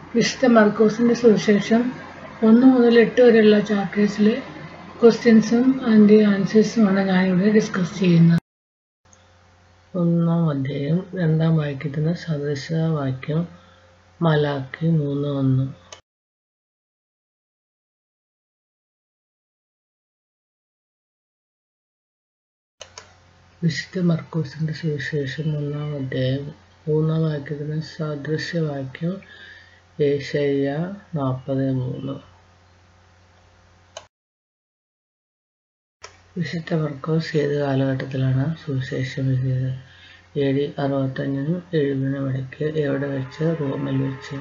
വിശുദ്ധ മർക്കോസിന്റെ സുവിശേഷം ഒന്ന് മുതൽ എട്ട് വരെയുള്ള ചാപ്റ്റേഴ്സിലെ ക്വസ്റ്റ്യൻസും അതിൻ്റെ ആൻസേഴ്സുമാണ് ഞാനിവിടെ ഡിസ്കസ് ചെയ്യുന്നത് ഒന്നാം അധ്യായം രണ്ടാം വാക്യത്തിന് സദൃശ വാക്യം മലാക്കി മൂന്ന് ഒന്ന് വിശുദ്ധ മർക്കോസിന്റെ സുവിശേഷം ഒന്നാം അധ്യായം മൂന്നാം വാക്യത്തിന് സദൃശ്യവാക്യം ഏഷ്യ നാൽപ്പത് മൂന്ന് വിശുദ്ധ മർക്കോസ് ഏത് കാലഘട്ടത്തിലാണ് സുവിശേഷം എഴുതിയത് എ ഡി അറുപത്തഞ്ചിനും എഴുപതിനും ഇടയ്ക്ക് എവിടെ വെച്ച് റോമിൽ വെച്ച്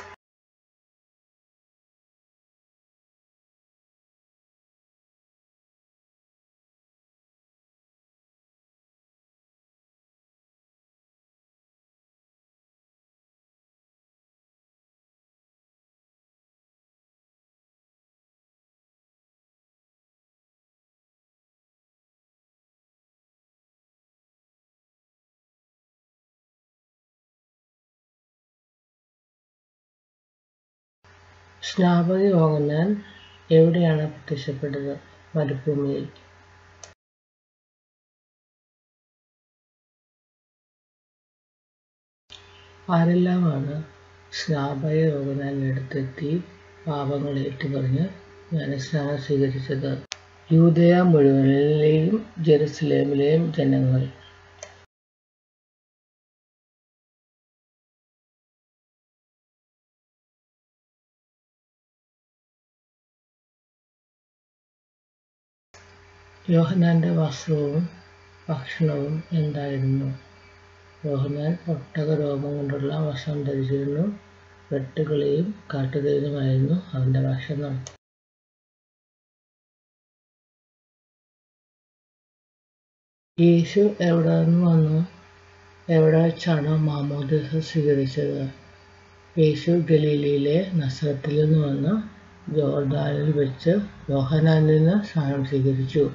സ്നാപക യോഗനാൻ എവിടെയാണ് പ്രത്യക്ഷപ്പെട്ടത് മരുഭൂമിയിൽ ആരെല്ലാമാണ് സ്നാപക യോഗനാനടുത്തെത്തി പാപങ്ങൾ ഏറ്റുപറഞ്ഞ് ജ്ഞാനസ്നാനം സ്വീകരിച്ചത് യൂതയ മുഴുവനിലെയും ജെറുസലേമിലെയും ജനങ്ങൾ യോഹനാന്റെ വസ്ത്രവും ഭക്ഷണവും എന്തായിരുന്നു യോഹനാൻ ഒട്ടക രോമം കൊണ്ടുള്ള വസ്ത്രം ധരിച്ചിരുന്നു വെട്ടുകിളിയും കാട്ടുതേനുമായിരുന്നു അവന്റെ ഭക്ഷണം യേശു എവിടെ നിന്ന് വന്നു എവിടെ വെച്ചാണ് മാമോദിസ സ്വീകരിച്ചത് യേശു ഗലീലയിലെ നസ്രത്തിൽ നിന്ന് വന്ന് ജോർദാനിൽ വെച്ച് യോഹനാനിൽ നിന്ന് സ്നാനം സ്വീകരിച്ചു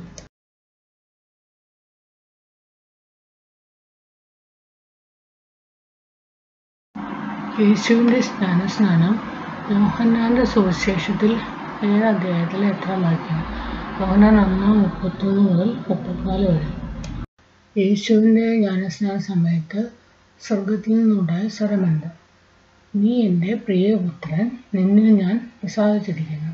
യേശുവിൻ്റെ സ്നാനസ്നാനം യോഹന്നാന്റെ സുവിശേഷത്തിൽ ഏഴ് അധ്യായത്തിൽ എത്ര വാക്യം യോഹന്നാൻ ഒന്ന് മുപ്പത്തൊന്ന് മുതൽ മുപ്പത്തിനാല് വരെ യേശുവിൻ്റെ ജ്ഞാനസ്നാന സമയത്ത് സ്വർഗത്തിൽ നിന്നുണ്ടായ സ്വരമുണ്ട് നീ എൻ്റെ പ്രിയപുത്രൻ നിന്നിൽ ഞാൻ പ്രസാദിച്ചിരിക്കുന്നു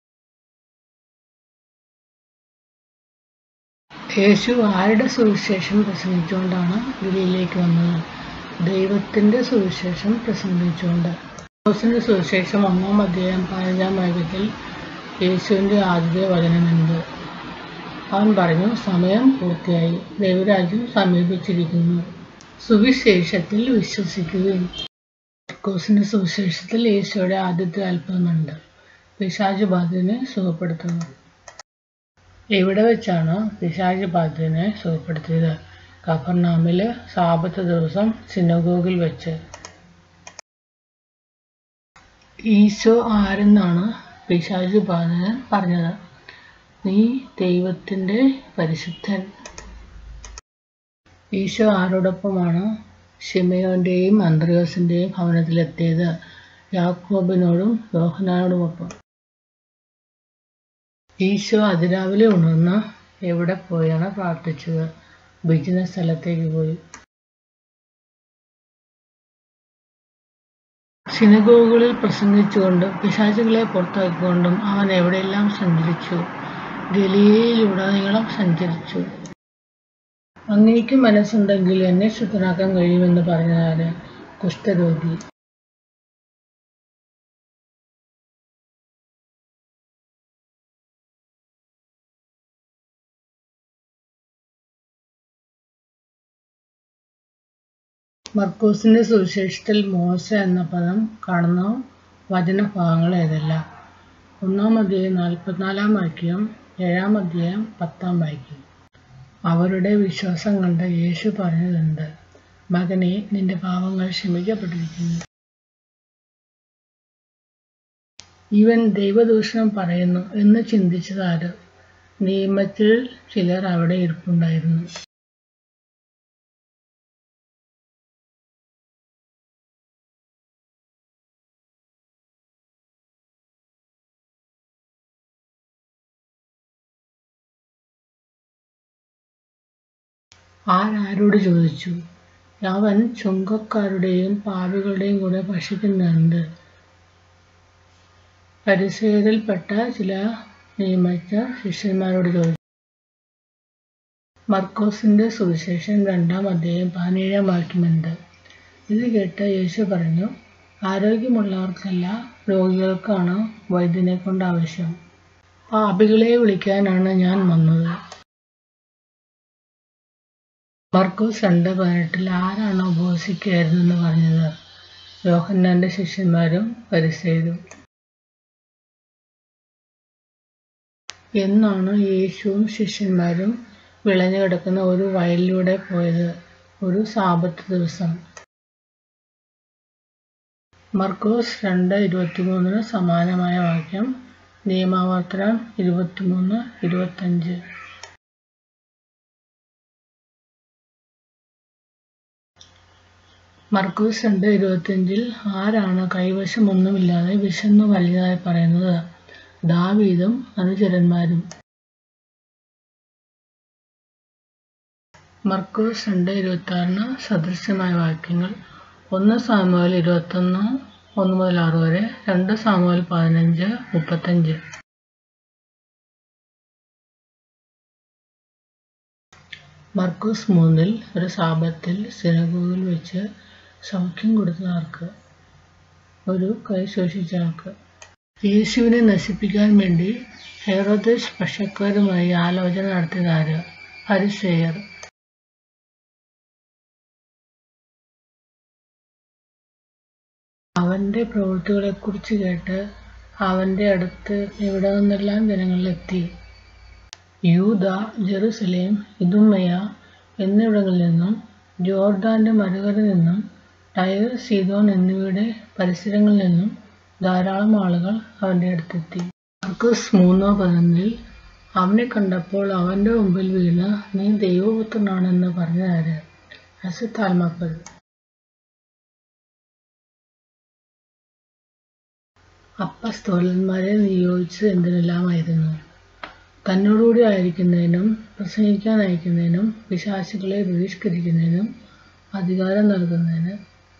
യേശു ആരുടെ സുവിശേഷം പ്രസംഗിച്ചുകൊണ്ടാണ് ഗലിയിലേക്ക് വന്നത് ദൈവത്തിൻ്റെ സുവിശേഷം പ്രസംഗിച്ചുകൊണ്ട് യേശുവിൻ്റെ സുവിശേഷം ഒന്നാം അധ്യായം പതിനഞ്ചാം വാക്യത്തിൽ യേശുവിൻ്റെ ആദ്യത്തെ വചനമെന്ത് അവൻ പറഞ്ഞു സമയം പൂർത്തിയായി ദൈവരാജ്യം സമീപിച്ചിരിക്കുന്നു സുവിശേഷത്തിൽ വിശ്വസിക്കുകയും മാർക്കോസിന്റെ സുവിശേഷത്തിൽ യേശുയുടെ ആദ്യത്തെ അത്ഭുതമുണ്ട് പിശാച് ബാധിതനെ സുഖപ്പെടുത്തുന്നു എവിടെ വെച്ചാണ് പിശാച് ബാധിതനെ സുഖപ്പെടുത്തിയത് കഫർനാമില് സാപത്ത് ദിവസം സിനഗോഗിൽ വെച്ച് ഈശോ ആരെന്നാണ് പിശാച് ബാധിതൻ പറഞ്ഞത് നീ ദൈവത്തിന്റെ പരിശുദ്ധൻ ഈശോ ആരോടൊപ്പമാണ് ഷിമയോന്റെയും അന്ത്രയോസിന്റെയും ഭവനത്തിലെത്തിയത് യാക്കോബിനോടും യോഹനാനോടുമൊപ്പം ഈശോ അതിരാവിലെ ഉണർന്ന് എവിടെ പോയാണ് പ്രാർത്ഥിച്ചത് ബിസിനസ് സ്ഥലത്തേക്ക് പോയി സിനഗോഗുകളിൽ പ്രസംഗിച്ചുകൊണ്ടും പിശാചുകളെ പുറത്താക്കിക്കൊണ്ടും അവൻ എവിടെയെല്ലാം സഞ്ചരിച്ചു ഗലിയയിലുടനീളം സഞ്ചരിച്ചു അങ്ങേക്ക് മനസ്സുണ്ടെങ്കിൽ എന്നെ ശുദ്ധനാക്കാൻ കഴിയുമെന്ന് പറഞ്ഞാല് കുഷ്ഠരോഗി മർക്കോസിന്റെ സുവിശേഷത്തിൽ മോശ എന്ന പദം കാണുന്ന വചനഭാഗങ്ങൾ ഏതെല്ലാം ഒന്നാം അധ്യായം നാൽപ്പത്തിനാലാം വാക്യം ഏഴാം അധ്യായം പത്താം വാക്യം അവരുടെ വിശ്വാസം കണ്ട് യേശു പറഞ്ഞതെന്ത് മകനെ നിന്റെ പാവങ്ങൾ ക്ഷമിക്കപ്പെട്ടിരിക്കുന്നു ഇവൻ ദൈവദൂഷണം പറയുന്നു എന്ന് ചിന്തിച്ചതാര് നിയമത്തിൽ ചിലർ അവിടെ ഇരിപ്പുണ്ടായിരുന്നു ആരാരോട് ചോദിച്ചു അവൻ ചുങ്കക്കാരുടെയും പാപികളുടെയും കൂടെ ഭക്ഷിക്കുന്നുണ്ട് പരിസരയിൽപ്പെട്ട ചില നിയമിച്ച ശിഷ്യന്മാരോട് ചോദിച്ചു മർക്കോസിന്റെ സുവിശേഷം രണ്ടാം അധ്യായം പതിനേഴാം വാക്യമുണ്ട് ഇത് കേട്ട് യേശു പറഞ്ഞു ആരോഗ്യമുള്ളവർക്കല്ല രോഗികൾക്കാണ് വൈദ്യനെ കൊണ്ട് ആവശ്യം പാപികളെ വിളിക്കാനാണ് ഞാൻ വന്നത് മർക്കോസ് രണ്ട് പതിനെട്ടിൽ ആരാണ് ഉപവസിക്കുകയായിരുന്നെന്ന് പറഞ്ഞത് യോഹന്നാന്റെ ശിഷ്യന്മാരും പരിസരും എന്നാണ് യേശുവും ശിഷ്യന്മാരും വിളഞ്ഞു കിടക്കുന്ന ഒരു വയലിലൂടെ പോയത് ഒരു സാപത്ത് ദിവസം മർക്കോസ് രണ്ട് ഇരുപത്തിമൂന്നിന് സമാനമായ വാക്യം നിയമാവർത്തനം ഇരുപത്തിമൂന്ന് ഇരുപത്തഞ്ച് മർക്കൂസ് രണ്ട് ഇരുപത്തിയഞ്ചിൽ ആരാണ് കൈവശമൊന്നുമില്ലാതെ വിശന്നു വലിയതായി പറയുന്നത് ദാവീദും അനുചരന്മാരും മർക്കൂസ് രണ്ട് ഇരുപത്തി ആറിന് സദൃശ്യമായ വാക്യങ്ങൾ ഒന്ന് സാമുവൽ ഇരുപത്തൊന്ന് ഒന്ന് മുതൽ ആറ് വരെ രണ്ട് സാമുവൽ പതിനഞ്ച് മുപ്പത്തഞ്ച് മർക്കൂസ് മൂന്നിൽ ഒരു സാപത്തിൽ സിനഗോഗിൽ വെച്ച് സൗഖ്യം കൊടുത്ത ആർക്ക് ഒരു കൈ ശോഷിച്ച ആൾക്ക് യേശുവിനെ നശിപ്പിക്കാൻ വേണ്ടി ഹെറോദേശ് പക്ഷക്കാരുമായി ആലോചന നടത്തിയതാര് ഹരിസേയർ അവന്റെ പ്രവൃത്തികളെക്കുറിച്ച് കേട്ട് അവന്റെ അടുത്ത് എവിടെ നിന്നെല്ലാം ജനങ്ങളിലെത്തി യൂത ജെറുസലേം ഇതുമയ എന്നിവിടങ്ങളിൽ നിന്നും ജോർദാന്റെ മറുകരയിൽ നിന്നും ടയർ സീതോൻ എന്നിവയുടെ പരിസരങ്ങളിൽ നിന്നും ധാരാളം ആളുകൾ അവന്റെ അടുത്തെത്തി മാർക്കസ് മൂന്നോ പതിനൊന്നിൽ അവനെ കണ്ടപ്പോൾ അവന്റെ മുമ്പിൽ വീണ് നീ ദൈവപുത്രനാണെന്ന് പറഞ്ഞതാര് അസത്താൽമാക്കൾ അപ്പസ്തോലന്മാരെ നിയോഗിച്ചത് എന്തിനെല്ലാമായിരുന്നു തന്നോടുകൂടി ആയിരിക്കുന്നതിനും പ്രസംഗിക്കാൻ അയക്കുന്നതിനും പിശാചുക്കളെ ബഹിഷ്കരിക്കുന്നതിനും അധികാരം നൽകുന്നതിന്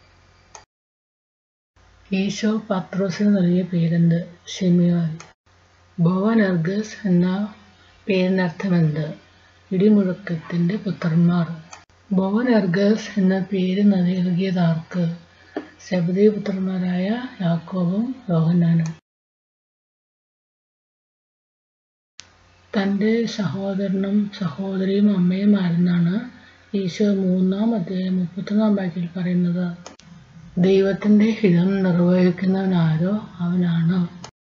ഈശോ പത്രോസിന് നൽകിയ പേരെന്ത് ഷെമിയോൻ ബോവനർഗസ് എന്ന പേരിനർത്ഥമെന്ത് ഇടിമുഴക്കത്തിന്റെ പുത്രന്മാർ ബോവനർഗസ് എന്ന പേര് നൽകിയത് ആർക്ക് ശബദീപുത്രന്മാരായ യാക്കോബും യോഹന്നാനും തൻ്റെ സഹോദരനും സഹോദരിയും അമ്മയും ആരെന്നാണ് ഈശോ മൂന്നാം അധ്യായം മുപ്പത്തൊന്നാം വാക്യത്തിൽ പറയുന്നത് ദൈവത്തിന്റെ ഹിതം നിർവഹിക്കുന്നവനാരോ അവനാണ്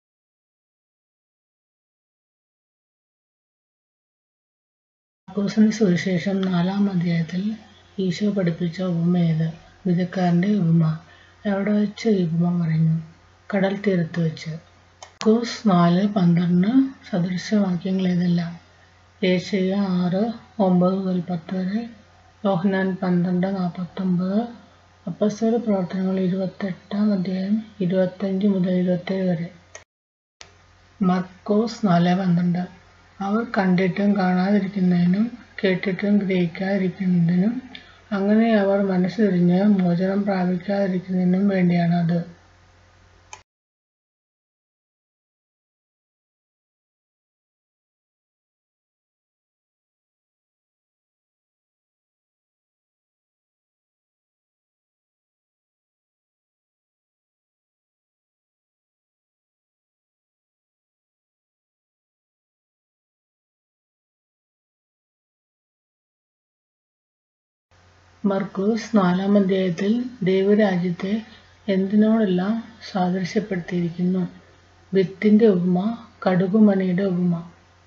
മാർക്കോസിന്റെ സുവിശേഷം നാലാം അധ്യായത്തിൽ ഈശോ പഠിപ്പിച്ച ഉപമ ഏത് വിധക്കാരന്റെ ഉപമ എവിടെ വെച്ച് ഈ ഉപമ പറഞ്ഞു കടൽ തീരത്ത് വെച്ച് മാർക്കോസ് നാല് പന്ത്രണ്ട് സദൃശവാക്യങ്ങൾ ഏതെല്ലാം ഏഷ്യ ആറ് ഒമ്പത് മുതൽ പത്ത് വരെ യോഹനാൻ പന്ത്രണ്ട് നാൽപ്പത്തൊമ്പത് അപ്പസ്തോല പ്രവർത്തനങ്ങൾ ഇരുപത്തെട്ടാം അധ്യായം ഇരുപത്തഞ്ച് മുതൽ ഇരുപത്തേഴ് വരെ മർക്കോസ് നാല് പന്ത്രണ്ട് അവർ കണ്ടിട്ടും കാണാതിരിക്കുന്നതിനും കേട്ടിട്ടും ഗ്രഹിക്കാതിരിക്കുന്നതിനും അങ്ങനെ അവർ മനസ്സ് തിരിഞ്ഞ് മോചനം പ്രാപിക്കാതിരിക്കുന്നതിനും വേണ്ടിയാണ് അത് മർക്കൂസ് നാലാം അധ്യായത്തിൽ ദൈവരാജ്യത്തെ എന്തിനോടെല്ലാം സാദൃശ്യപ്പെടുത്തിയിരിക്കുന്നു വിത്തിന്റെ ഉപമ കടുകുമണിയുടെ ഉപമ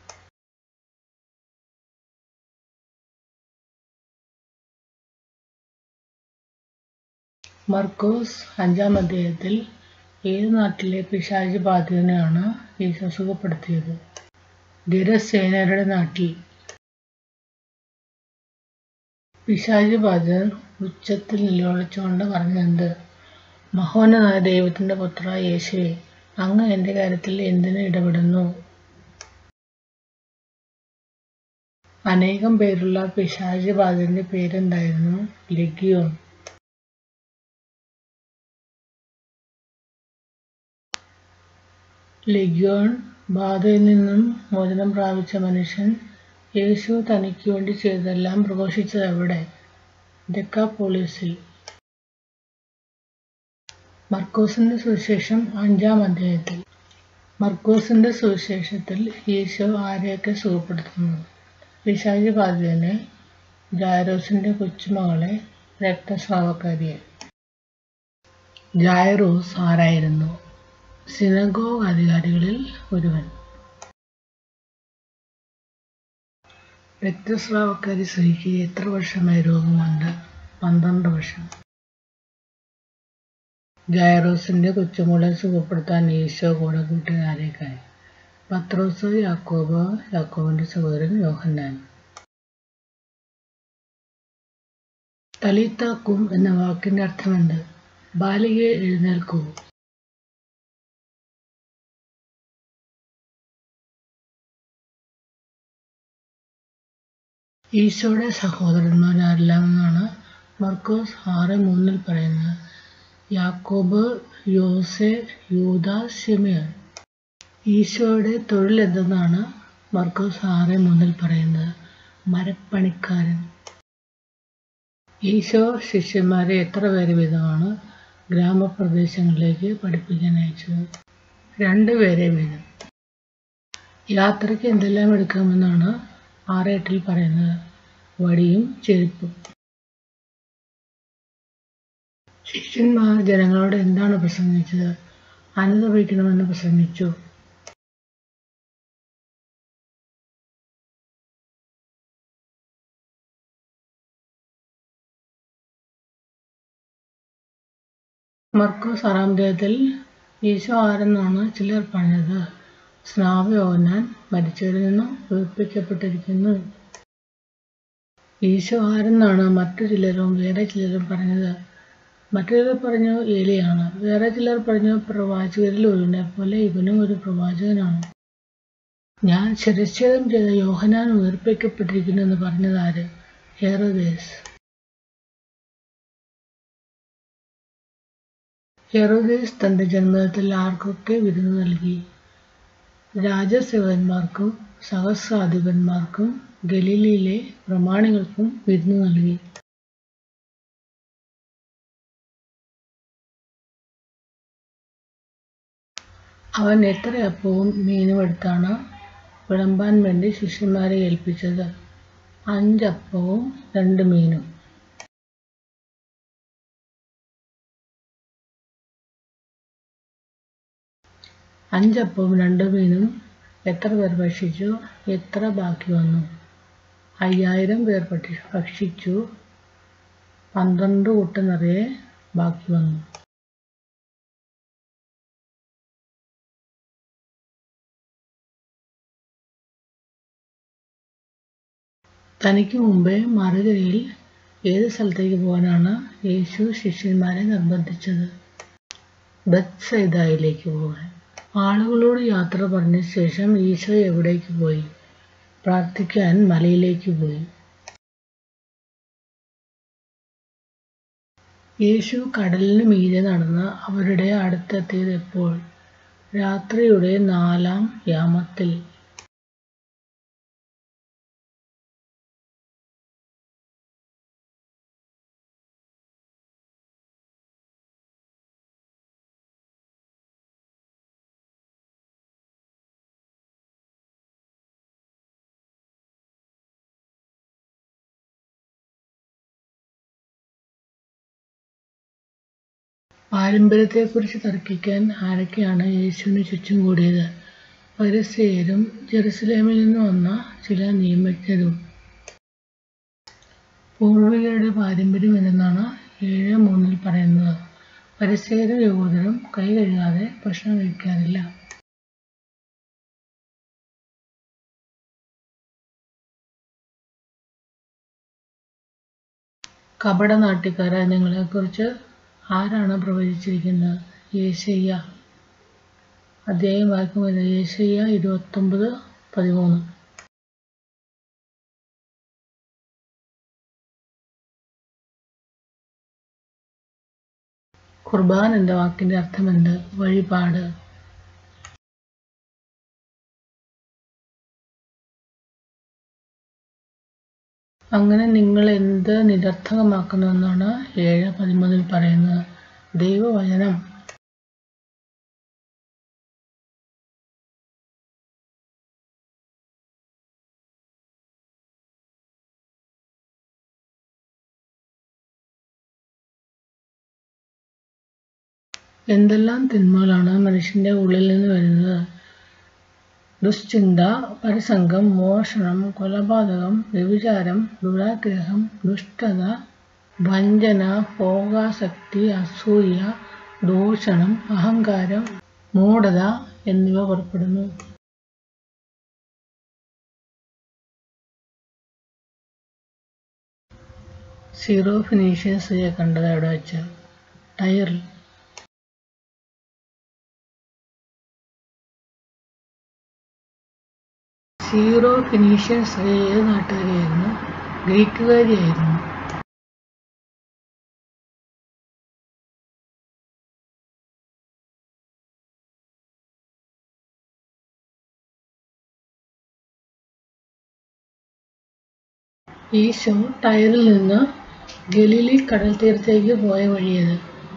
മർക്കോസ് അഞ്ചാം അധ്യായത്തിൽ ഏത് നാട്ടിലെ പിശാചി ബാധിതനെയാണ് ഈശോ സുഖപ്പെടുത്തിയത് ഗിരസേനരുടെ നാട്ടിൽ പിശാചി ബാധിതൻ ഉച്ചത്തിൽ നിലവിളിച്ചുകൊണ്ട് പറഞ്ഞെന്ത് മഹോന്നതായ ദൈവത്തിന്റെ പുത്ര യേശുവെ അങ്ങ് എന്റെ കാര്യത്തിൽ എന്തിനു ഇടപെടുന്നു അനേകം പേരുള്ള പിശാച് ബാധന്റെ പേരെന്തായിരുന്നു ലെഗിയോൺ ലെഗിയോൺ ബാധയിൽ നിന്നും മോചനം പ്രാപിച്ച മനുഷ്യൻ യേശു തനിക്ക് വേണ്ടി ചെയ്തതെല്ലാം പ്രഘോഷിച്ചത് എവിടെ ഡെക്കാപോളിസിൽ മർക്കോസിന്റെ സുവിശേഷം അഞ്ചാം അധ്യായത്തിൽ മർക്കോസിന്റെ സുവിശേഷത്തിൽ യേശു ആരെയൊക്കെ സുഖപ്പെടുത്തുന്നു പിശാചി ബാധിതനെ ജായറോസിന്റെ കൊച്ചുമകളെ രക്തസ്രാവക്കാരിയെ ജായറോസ് ആരായിരുന്നു സിനഗോഗ് അധികാരികളിൽ ഒരുവൻ രക്തസ്രാവക്കാരി സ്ത്രീക്ക് എത്ര വർഷമായി രോഗമുണ്ട് പന്ത്രണ്ട് വർഷം ജയറോസിന്റെ കൊച്ചുമോളെ സുഖപ്പെടുത്താൻ ഈശോ കൂടെ കൂട്ടുകാരേക്കായി പത്രോസ് യാക്കോബ് യാക്കോബിന്റെ സഹോദരൻ യോഹന്നാൻ തലീത്താക്കും എന്ന വാക്കിന്റെ അർത്ഥമെന്ത് ബാലികയെ എഴുന്നേൽക്കൂ ഈശോയുടെ സഹോദരന്മാരെല്ലാം എന്നാണ് മർക്കോസ് ആറ് മൂന്നിൽ പറയുന്നത് യാക്കോബ് യോസെ യൂദ ഷിമിയൻ ഈശോയുടെ തൊഴിൽ എന്തെന്നാണ് മർക്കോസ് ആറ് മൂന്നിൽ പറയുന്നത് മരപ്പണിക്കാരൻ ഈശോ ശിഷ്യന്മാരെ എത്ര പേര് വീതമാണ് ഗ്രാമപ്രദേശങ്ങളിലേക്ക് പഠിപ്പിക്കാൻ അയച്ചത് രണ്ടുപേരെ വീതം യാത്രയ്ക്ക് എന്തെല്ലാം എടുക്കാമെന്നാണ് ആറേട്ടിൽ പറയുന്നത് വടിയും ചെരുപ്പും ശിഷ്യന്മാർ ജനങ്ങളോട് എന്താണ് പ്രസംഗിച്ചത് അനുദപിക്കണമെന്ന് പ്രസംഗിച്ചു മർക്കോസ് ആറാം അധ്യായത്തിൽ ഈശോ ആരെന്നാണ് ചിലർ പറഞ്ഞത് സ്നാവയോനാൻ മരിച്ചവരിൽ നിന്നും ഉയർപ്പിക്കപ്പെട്ടിരിക്കുന്നു ഈശോ ആരെന്നാണ് മറ്റു ചിലരും വേറെ ചിലരും പറഞ്ഞത് മറ്റു ചിലർ പറഞ്ഞു ഏലിയാണ് വേറെ ചിലർ പറഞ്ഞു പ്രവാചകരിൽ ഒരുവനെ പോലെ ഇവനും ഒരു പ്രവാചകനാണ് ഞാൻ ശിരച്ഛേദം ചെയ്ത യോഹനാൻ ഉയർപ്പിക്കപ്പെട്ടിരിക്കുന്നു എന്ന് പറഞ്ഞത് ആര് ഹെറോദേസ് ഹെറോദേസ് തന്റെ ജന്മദിനത്തിൽ ആർക്കൊക്കെ വിരുന്ന് നൽകി രാജസേവന്മാർക്കും സഹസ്രാധിപന്മാർക്കും ഗലീലയിലെ പ്രമാണികൾക്കും വിരുന്ന് നൽകി അവൻ എത്ര അപ്പവും മീനും എടുത്താണ് വിളമ്പാൻ വേണ്ടി ശിഷ്യന്മാരെ ഏൽപ്പിച്ചത് അഞ്ചപ്പവും രണ്ട് മീനും അഞ്ചപ്പവും രണ്ട് മീനും എത്ര പേർ ഭക്ഷിച്ചു എത്ര ബാക്കി വന്നു അയ്യായിരം പേർ ഭക്ഷി- ഭക്ഷിച്ചു പന്ത്രണ്ട് കൂട്ടം നിറയെ ബാക്കി വന്നു തനിക്ക് മുമ്പേ മറുകരയിൽ ഏത് സ്ഥലത്തേക്ക് പോകാനാണ് യേശു ശിഷ്യന്മാരെ നിർബന്ധിച്ചത് ബത്സൈദായിലേക്ക് പോകാൻ ആളുകളോട് യാത്ര പറഞ്ഞ ശേഷം ഈശോ എവിടേക്ക് പോയി പ്രാർത്ഥിക്കാൻ മലയിലേക്ക് പോയി യേശു കടലിന് മീതെ നടന്ന് അവരുടെ അടുത്തെത്തിയത് എപ്പോൾ രാത്രിയുടെ നാലാം യാമത്തിൽ പാരമ്പര്യത്തെക്കുറിച്ച് തർക്കിക്കാൻ ആരൊക്കെയാണ് യേശുവിന് ചുറ്റും കൂടിയത് പരിസയരും ജെറുസലേമിൽ നിന്ന് വന്ന ചില നിയമജ്ഞരും പൂർവികരുടെ പാരമ്പര്യം എന്തെന്നാണ് ഏഴ് മൂന്നിൽ പറയുന്നത് പരിസയരും യഹൂദരും കൈ കഴുകാതെ ഭക്ഷണം കഴിക്കാറില്ല കപടനാട്യക്കാരായ നിങ്ങളെക്കുറിച്ച് ആരാണ് പ്രവചിച്ചിരിക്കുന്നത് യേശയ്യ അധ്യായം വായിക്കുമ്പോൾ യേശയ്യ ഇരുപത്തൊമ്പത് പതിമൂന്ന് കുർബാൻ എന്ന വാക്കിന്റെ അർത്ഥമെന്ത് വഴിപാട് അങ്ങനെ നിങ്ങൾ എന്ത് നിരർത്ഥകമാക്കുന്നുവെന്നാണ് ഏഴ് പതിമൂന്നിൽ പറയുന്നത് ദൈവവചനം എന്തെല്ലാം തിന്മകളാണ് മനുഷ്യന്റെ ഉള്ളിൽ നിന്ന് വരുന്നത് ദുശ്ചിന്ത പരിസംഗം മോഷണം കൊലപാതകം വ്യഭിചാരം ദുരാഗ്രഹം ദുഷ്ടത വഞ്ചന ഭോഗാസക്തി അസൂയ ദൂഷണം അഹങ്കാരം മൂഢത എന്നിവ പുറപ്പെടുന്നു സീറോ ഫിനീഷ്യൻ സ്ത്രീയെ കണ്ടത് എവിടെ വെച്ച് ടയറിൽ സീറോ ഫിനീഷ്യൻ സ്ത്രീ ഏത് നാട്ടുകാരിയായിരുന്നു ഗ്രീക്കുകാരിയായിരുന്നു ഈശോ ടയറിൽ നിന്ന് ഗലീലി കടൽ തീരത്തേക്ക് പോയ വഴിയത്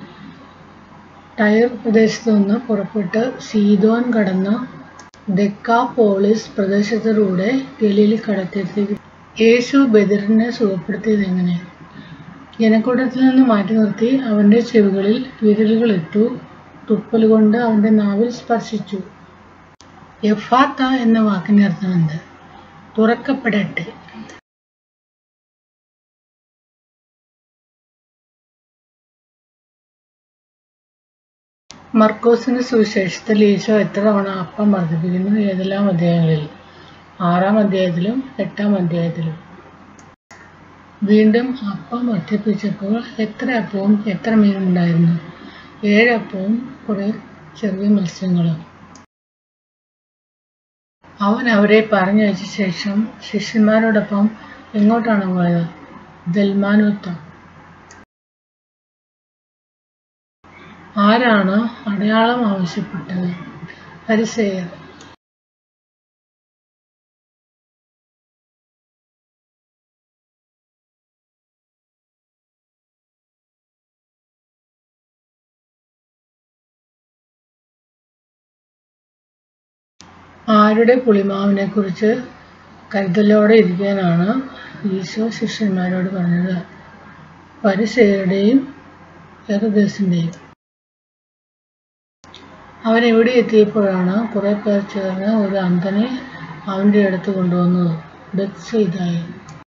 ടയർ പ്രദേശത്തു നിന്ന് പുറപ്പെട്ട് സീതോൻ കടന്ന് ദെക്കാപോളിസ് പ്രദേശത്തിലൂടെ ഗലീലി കടൽത്തീരത്തേക്ക് യേശു ബദിറിനെ സുഖപ്പെടുത്തിയത് എങ്ങനെ ജനക്കൂട്ടത്തിൽ നിന്ന് മാറ്റി നിർത്തി അവന്റെ ചെവികളിൽ വിരലുകളിട്ടു തുപ്പൽ കൊണ്ട് അവന്റെ നാവിൽ സ്പർശിച്ചു യഫാത്ത എന്ന വാക്കിന്റെ അർത്ഥം എന്ത് തുറക്കപ്പെടട്ടെ മർക്കോസിന്റെ സുവിശേഷത്തിൽ ഈശോ എത്ര തവണ അപ്പം വർദ്ധിപ്പിക്കുന്നു ഏതെല്ലാം അധ്യായങ്ങളിൽ ആറാം അധ്യായത്തിലും എട്ടാം അധ്യായത്തിലും വീണ്ടും അപ്പം വർദ്ധിപ്പിച്ചപ്പോൾ എത്ര അപ്പവും എത്ര മീനും ഉണ്ടായിരുന്നു ഏഴപ്പവും കുറെ ചെറിയ മത്സ്യങ്ങളും അവൻ അവരെ പറഞ്ഞയച്ച ശേഷം ശിഷ്യന്മാരോടൊപ്പം എങ്ങോട്ടാണ് പോയത് ദൽമാനുത്തം ആരാണ് അടയാളം ആവശ്യപ്പെട്ടത് പരിസേയർ ആരുടെ പുളിമാവിനെ കുറിച്ച് കരുതലോടെ ഇരിക്കാനാണ് ഈശോ ശിഷ്യന്മാരോട് പറഞ്ഞത് പരിസയരുടെയും ഹെറുദേസിന്റെയും അവൻ എവിടെ എത്തിയപ്പോഴാണ് കുറെ പേർ ചേർന്ന് ഒരു അന്ധനെ അവന്റെ അടുത്ത് കൊണ്ടുവന്നത് ബത്സയിതായി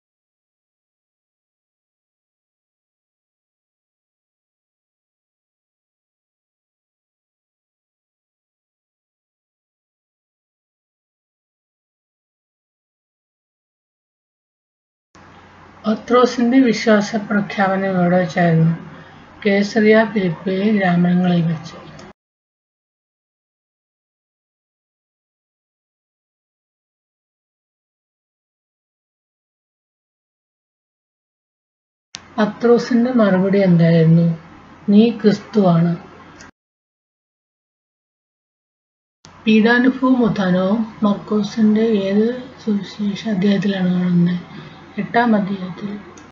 പത്രോസിന്റെ വിശ്വാസ പ്രഖ്യാപനം എവിടെ വെച്ചായിരുന്നു കേസറിയ ഫിലിപ്പെ ഗ്രാമങ്ങളിൽ വെച്ച് പത്രോസിന്റെ മറുപടി എന്തായിരുന്നു നീ ക്രിസ്തുവാണ് പീഡാനുഭവവും ഉത്ഥാനവും മർക്കോസിന്റെ ഏത് സുവിശേഷ അധ്യായത്തിലാണ് കാണുന്നത് എട്ടാം അധ്യായത്തിൽ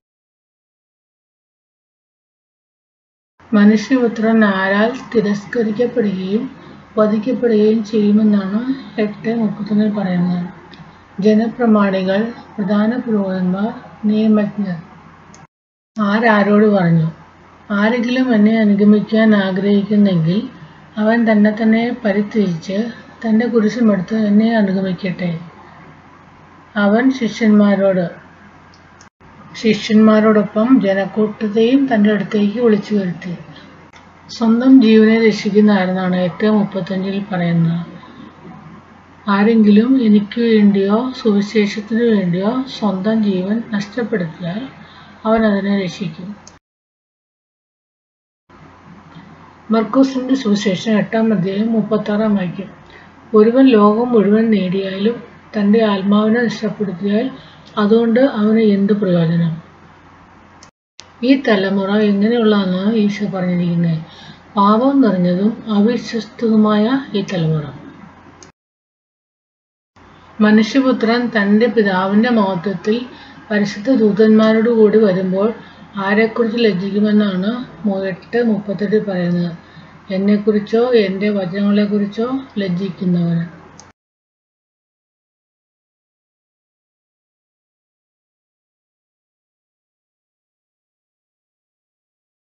മനുഷ്യപുത്രൻ ആരാൽ തിരസ്കരിക്കപ്പെടുകയും വധിക്കപ്പെടുകയും ചെയ്യുമെന്നാണ് എട്ട് മുപ്പത്തൊന്നിൽ പറയുന്നത് ജനപ്രമാണികൾ പ്രധാന പുരോഹിതന്മാർ നിയമജ്ഞർ ആരാരോട് പറഞ്ഞു ആരെങ്കിലും എന്നെ അനുഗമിക്കാൻ ആഗ്രഹിക്കുന്നെങ്കിൽ അവൻ തന്നെ തന്നെ പരിത്യജിച്ച് തൻ്റെ കുരിശുമെടുത്ത് എന്നെ അനുഗമിക്കട്ടെ അവൻ ശിഷ്യന്മാരോട് ശിഷ്യന്മാരോടൊപ്പം ജനക്കൂട്ടത്തെയും തൻ്റെ അടുത്തേക്ക് വിളിച്ചു വരുത്തി സ്വന്തം ജീവനെ രക്ഷിക്കുന്ന ആരെന്നാണ് എട്ട് മുപ്പത്തഞ്ചിൽ പറയുന്നത് ആരെങ്കിലും എനിക്ക് വേണ്ടിയോ സുവിശേഷത്തിനു വേണ്ടിയോ സ്വന്തം ജീവൻ നഷ്ടപ്പെടുത്തിയാൽ അവൻ അതിനെ രക്ഷിക്കും മർക്കോസിന്റെ സുവിശേഷം എട്ടാം അധ്യായം മുപ്പത്താറാം വാക്യം ഒരുവൻ ലോകം മുഴുവൻ നേടിയാലും തൻ്റെ ആത്മാവിനെ നഷ്ടപ്പെടുത്തിയാൽ അതുകൊണ്ട് അവന് എന്ത് പ്രയോജനം ഈ തലമുറ എങ്ങനെയുള്ളതാണ് ഈശോ പറഞ്ഞിരിക്കുന്നത് പാപം നിറഞ്ഞതും അവിശ്വസ്തതുമായ ഈ തലമുറ മനുഷ്യപുത്രൻ തന്റെ പിതാവിന്റെ മഹത്വത്തിൽ പരിശുദ്ധ ദൂതന്മാരോട് കൂടി വരുമ്പോൾ ആരെക്കുറിച്ച് ലജ്ജിക്കുമെന്നാണ് എട്ട് മുപ്പത്തെട്ടിൽ പറയുന്നത് എന്നെക്കുറിച്ചോ എൻ്റെ വചനങ്ങളെക്കുറിച്ചോ ലജ്ജിക്കുന്നവന്